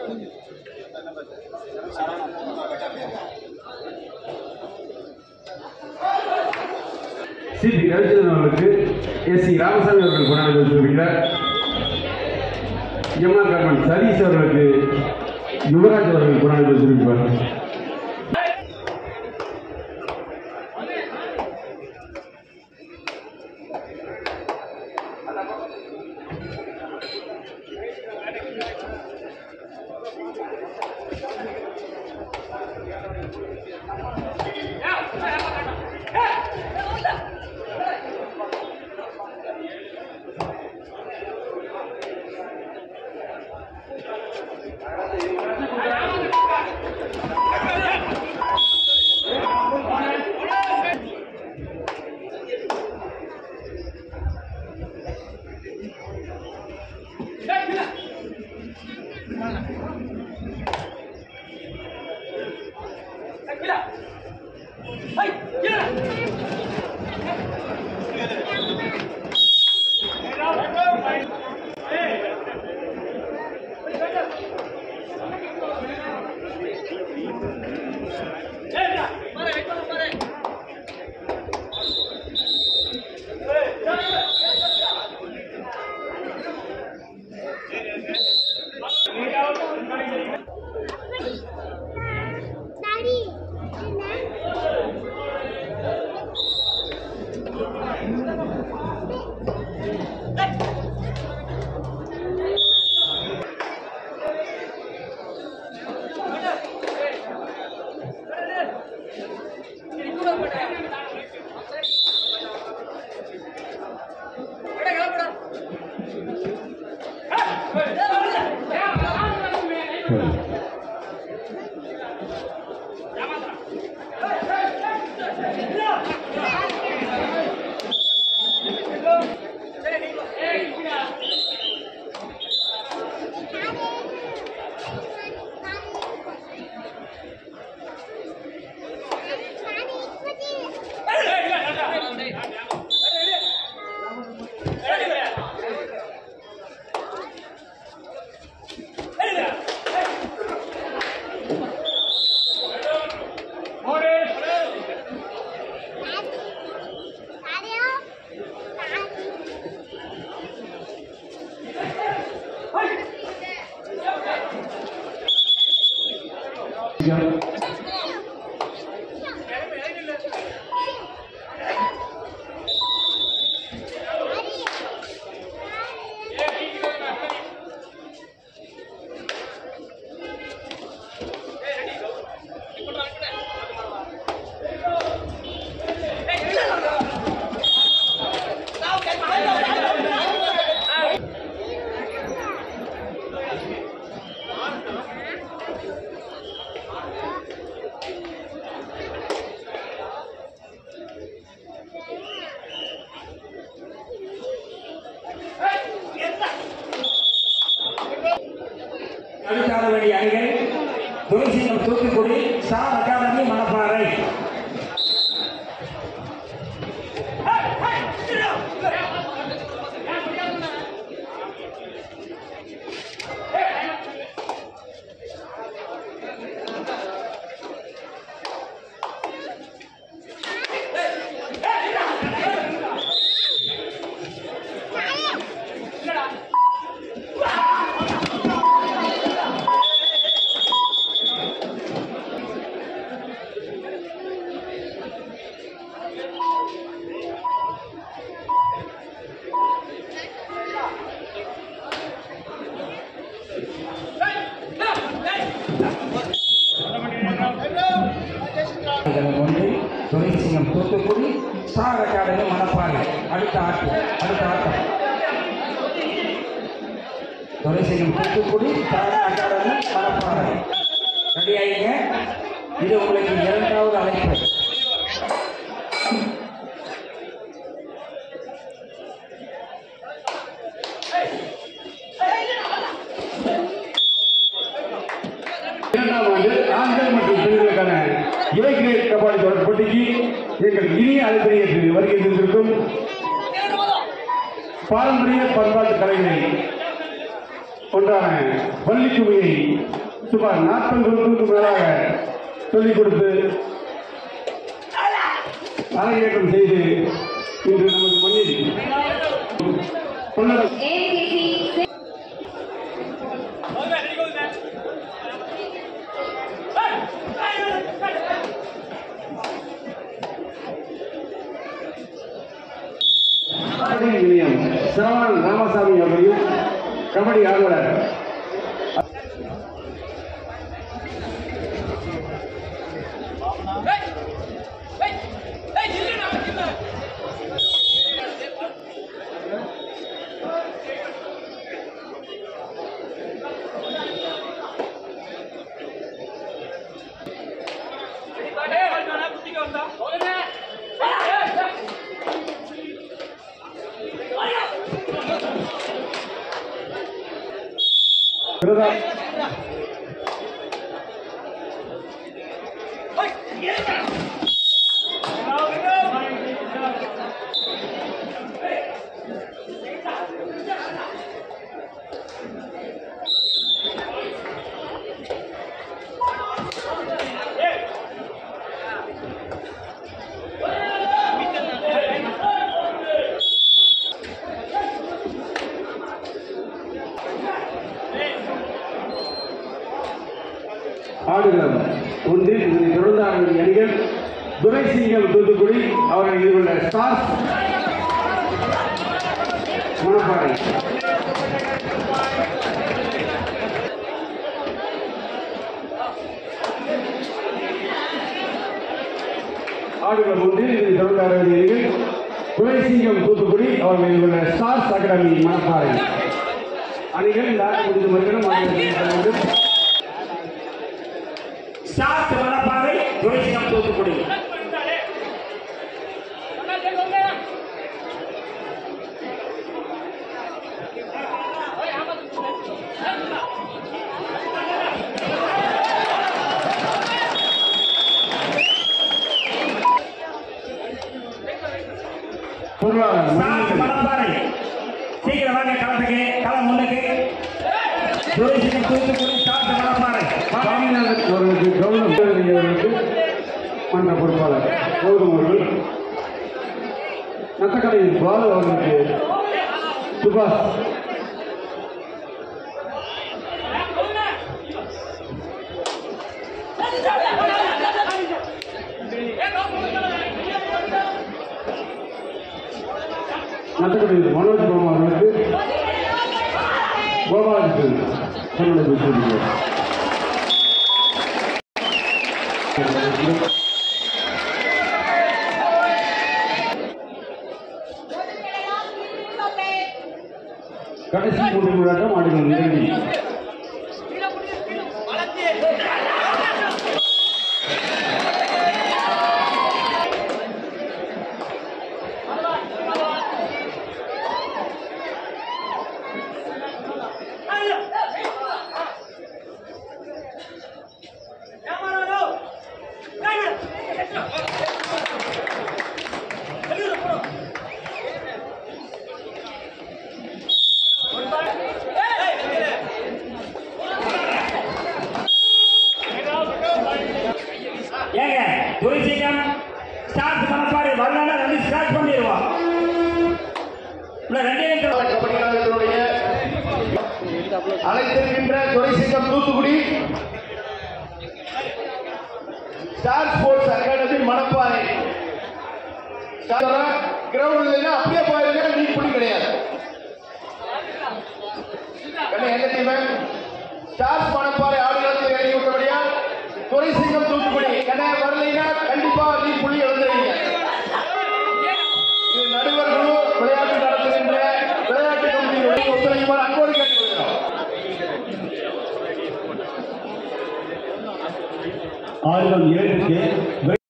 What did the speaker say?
C B Ravichandran அவர்களுக்கு S C Ramasamy அவர்கள் கொண்டாடி வச்சிருக்கிறார் எம்ஆர் கார்மன் சதீஷ் அவர்களுக்கு யுவராஜ் அவர்கள் கொண்டாடி வச்சிருக்கிறார் டாடி என்ன அடுத்தாட வேண்டிய அணிகள் துளசிங்கம் தூத்துக்குடி ஸ்டார் அகாடமி மணப்பாறை ஒன்று துளசிங்கம் தூத்துக்குடி ஸ்டார் அகாடமி மணப்பாறை அடுத்த ஆட்டம் அடுத்த ஆட்டம் துளசிங்கம் தூத்துக்குடி ஸ்டார் அகாடமி மணப்பாறை ரெடியாயிங்க இது உங்களுக்கு இரண்டாவது அழைப்பு இரண்டாம் ஆண்டு ஆண்கள் மற்றும் பெண்களுக்கான இலக்கிய கபாடி தொடர் போட்டிக்கு எங்கள் இனிய அழைப்பினை ஏற்று வருகை தந்திருக்கும் பாரம்பரிய பண்பாட்டு கலைகளை ஒன்றான பள்ளிக்குமியை சுமார் நாற்பது வருடங்களுக்கு மேலாக சொல்லிக் கொடுத்து அரங்கேற்றம் செய்து இன்று நமது மண்ணில் கொண்டாட கபடி நிலையம் சிரவணன் ராமசாமி அவர்களையும் கபடி ஆர்வலர் பிரதா ஆடுகளம் ஒன்றில் இதனை தொடர்ந்து ஆடிய அணிகள் துரைசிங்கம் தூத்துக்குடி அவர்கள் இதுள்ள ஸ்டார்ஸ் மணப்பாறை ஆடுகளம் ஒன்றில் இதனை தொடர்ந்து ஆடிய அணிகள் துரைசிங்கம் தூத்துக்குடி அவர்கள் இதுள்ள ஸ்டார்ஸ் அகாடமி மணப்பாறை அணிகள் இந்த ஆட்டம் முடிந்த மறுக்கணும் ஆடுகளம் ஸ்டார்ட் மணப்பாறை துரைசிங்கம் தூத்துக்குடி பொருளாளர் ஸ்டார்ட் மணப்பாறை சீக்கிரம் வாங்க களத்துக்கு களம் முன்னுக்கு துரைசிங்கம் தூத்துக்குடி ஸ்டார்ட் மணப்பாறை வாங்க. சாமிநாதன் அவர்களுக்கு கௌரவம் அவர்களுக்கு மன்ற பொறுப்பாளர் கௌரவம் அவர்கள் நத்தக்கடை பாலு அவர்களுக்கு சுபாஷ் நத்தக்கடை மனோஜ் பாமா அவர்களுக்கு கோபாலகிருஷ்ணன் தன்னுடைய பேசுகிறார் கடைசி மூன்று விளையாட்டம் ஆடுகள் இறுதி ஏங்க துரைசிங்கம் ஸ்டார்ட் மணப்பாறை வரலன்னா ரெண்டு ஸ்டார்ட் பண்ணிடுவோம் இல்ல ரெண்டே நிமிஷம் கபடி கழகத்தினுடைய அழைத்திருக்கின்ற Duraisingam Thoothukudi star sports academy Manapparai ground இல்லைன்னா அப்படியே போயிருங்க நீட் புள்ளி கிடையாது கண்ணு எங்க டீம் ஸ்டார்ஸ் மணப்பாறை ஆடுகளத்தில் இறங்கி விட்டபடியா துரைசிங்கம் தூத்துக்குடி கண்ணே வரலைன்னா கண்டிப்பா நீட் புள்ளி எழுந்துறீங்க இது நடுவர் குழு விளையாட்டு நடத்துகின்ற விளையாட்டு கமிட்டியினுடைய ஒத்துழைக்குமாறு அன்போடு கேட்டுக்கொள்கிறோம் ஆடுகள் இரண்டுக்கு